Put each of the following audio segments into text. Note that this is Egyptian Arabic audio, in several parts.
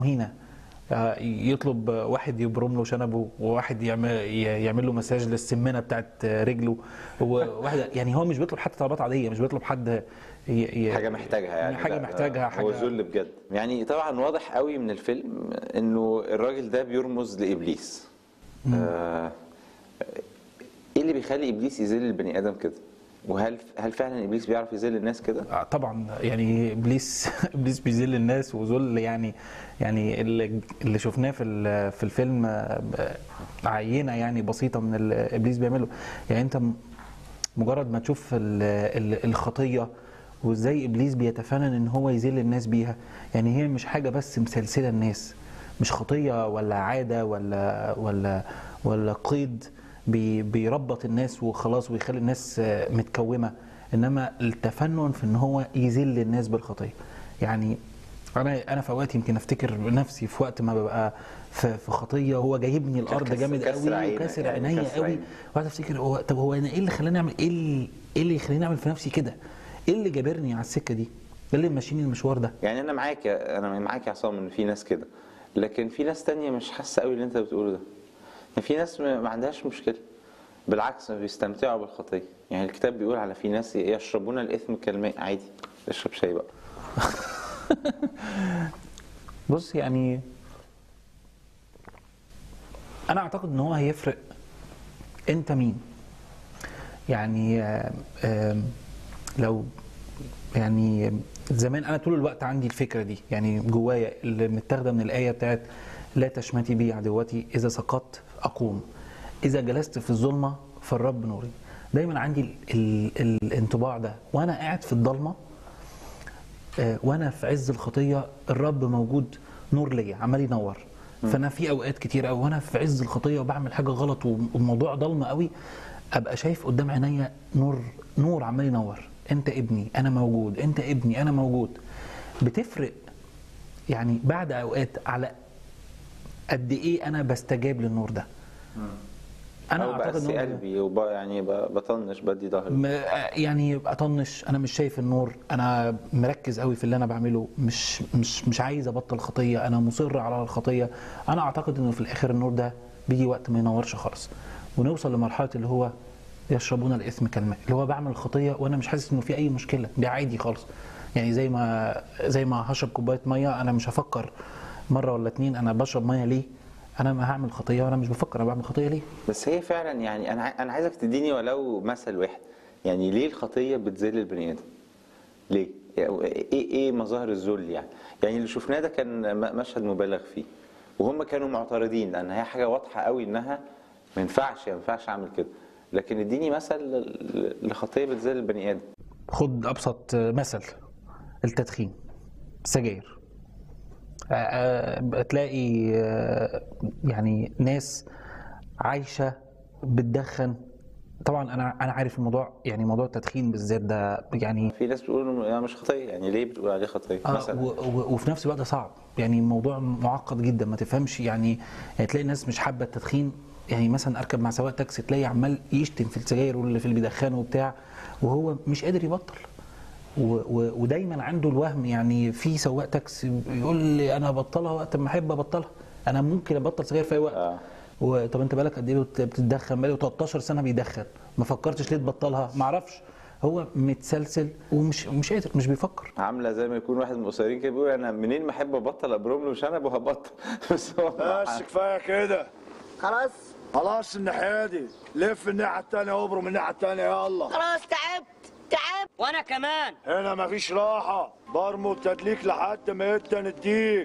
هنا آه، يطلب واحد يبرم له شنبه وواحد يعمل يعمل له مساج للسمنه بتاعت رجله وواحد يعني هو مش بيطلب حتى طلبات عاديه مش بيطلب حد ي- ي- حاجه محتاجها يعني حاجه لا، محتاجها هو حاجه ذل بجد يعني طبعا واضح قوي من الفيلم انه الراجل ده بيرمز لابليس آه ايه اللي بيخلي ابليس يذل البني ادم كده وهل هل فعلا ابليس بيعرف يذل الناس كده آه، طبعا يعني ابليس ابليس بيذل الناس وذل يعني يعني اللي اللي شفناه في ال- في الفيلم آه، عينه يعني بسيطه من اللي ابليس بيعمله يعني انت م- مجرد ما تشوف ال- ال- الخطيه وازاي ابليس بيتفنن ان هو يذل الناس بيها يعني هي مش حاجه بس مسلسله الناس مش خطيه ولا عاده ولا ولا ولا قيد بي- بيربط الناس وخلاص ويخلي الناس آه، متكومه انما التفنن في ان هو يذل الناس بالخطيه يعني انا انا في اوقات يمكن افتكر نفسي في وقت ما ببقى في في خطيه هو جايبني الارض كسر- جامد كسر قوي عينك وكسر يعني، عينيا كسر قوي عينك. وقعدت افتكر هو طب هو انا ايه اللي خلاني اعمل ايه اللي ايه اللي يخليني اعمل في نفسي كده؟ ايه اللي جابرني على السكه دي؟ ايه اللي ماشيني المشوار ده؟ يعني انا معاك يا انا معاك يا عصام ان في ناس كده لكن في ناس تانية مش حاسه قوي اللي انت بتقوله ده يعني في ناس ما ما عندهاش مشكله بالعكس بيستمتعوا بالخطيه يعني الكتاب بيقول على في ناس يشربون الاثم كالماء عادي اشرب شاي بقى بص يعني انا اعتقد ان هو هيفرق انت مين يعني آم، آم، لو يعني زمان انا طول الوقت عندي الفكره دي يعني جوايا اللي متاخده من الايه بتاعت لا تشمتي بي عدوتي اذا سقطت اقوم اذا جلست في الظلمه فالرب نوري دايما عندي ال ال الانطباع ده وانا قاعد في الضلمه آه، وانا في عز الخطيه الرب موجود نور ليا عمال ينور فانا في اوقات كتير قوي وانا في عز الخطيه وبعمل حاجه غلط والموضوع ضلمه قوي ابقى شايف قدام عينيا نور نور عمال ينور انت ابني انا موجود انت ابني انا موجود بتفرق يعني بعد اوقات على قد ايه انا بستجاب للنور ده انا او اعتقد بقسي إن هو- قلبي وب... يعني ب... بطنش بدي ظهري م- يعني اطنش انا مش شايف النور انا مركز قوي في اللي انا بعمله مش مش مش عايز ابطل خطيه انا مصر على الخطيه انا اعتقد انه في الاخر النور ده بيجي وقت ما ينورش خالص ونوصل لمرحله اللي هو يشربون الاثم كالماء اللي هو بعمل الخطيه وانا مش حاسس انه في اي مشكله دي عادي خالص يعني زي ما زي ما هشرب كوبايه ميه انا مش هفكر مره ولا اتنين انا بشرب ميه ليه انا ما هعمل خطيه وانا مش بفكر انا بعمل خطيه ليه بس هي فعلا يعني انا ع- انا عايزك تديني ولو مثل واحد يعني ليه الخطيه بتذل البني ادم؟ ليه؟ يعني ايه ايه مظاهر الذل يعني؟ يعني اللي شفناه ده كان م- مشهد مبالغ فيه وهم كانوا معترضين لان هي حاجه واضحه قوي انها ما ينفعش ما ينفعش اعمل كده لكن اديني مثل ل- لخطيه بتذل البني ادم خد ابسط مثل التدخين السجاير آه، آه، تلاقي آه، يعني ناس عايشه بتدخن طبعا انا انا عارف الموضوع يعني موضوع التدخين بالذات ده يعني في ناس بتقول انه يعني مش خطيه يعني ليه بتقول عليه خطيه آه مثلا و- و- وفي نفس الوقت صعب يعني موضوع معقد جدا ما تفهمش يعني, يعني تلاقي ناس مش حابه التدخين يعني مثلا اركب مع سواق تاكسي تلاقي عمال يشتم في السجاير واللي في اللي بيدخنه وبتاع وهو مش قادر يبطل و و ودايما عنده الوهم يعني في سواق تاكسي يقول لي انا ابطلها وقت ما احب ابطلها انا ممكن ابطل سجاير في اي وقت آه. و- طب انت بالك قد ايه بت- بتتدخن بقاله 13 سنه بيدخن ما فكرتش ليه تبطلها ما اعرفش هو متسلسل ومش مش قادر مش بيفكر عامله زي ما يكون واحد من القصيرين كده بيقول انا منين ما احب ابطل ابرم له شنب وهبطل بس هو بس كفايه كده خلاص خلاص الناحيه دي لف الناحيه التانيه وابرم الناحيه التانيه يلا خلاص تعبت تعبت وانا كمان هنا مفيش راحه برموا التدليك لحد ما انت نديك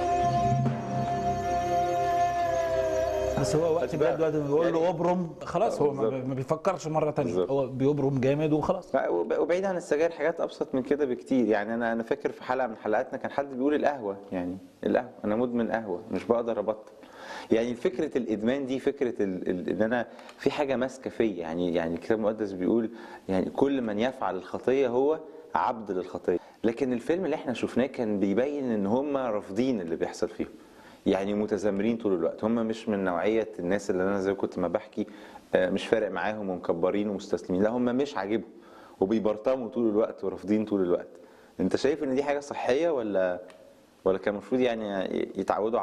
بس هو وقت أسباب. الجد وقت ما بيقول له يعني- ابرم خلاص هو ما بالظبط. ما بيفكرش مره تانية بالظبط. هو بيبرم جامد وخلاص لا، وب- وبعيد عن السجاير حاجات ابسط من كده بكتير يعني انا انا فاكر في حلقه من حلقاتنا كان حد بيقول القهوه يعني القهوه انا مدمن قهوه مش بقدر ابطل يعني فكره الادمان دي فكره ال- ال- ان انا في حاجه ماسكه فيا يعني يعني الكتاب المقدس بيقول يعني كل من يفعل الخطيه هو عبد للخطيه لكن الفيلم اللي احنا شفناه كان بيبين ان هم رافضين اللي بيحصل فيهم يعني متذمرين طول الوقت هم مش من نوعيه الناس اللي انا زي كنت ما بحكي آه، مش فارق معاهم ومكبرين ومستسلمين لا هم مش عاجبهم وبيبرطموا طول الوقت ورافضين طول الوقت انت شايف ان دي حاجه صحيه ولا ولا كان المفروض يعني يتعودوا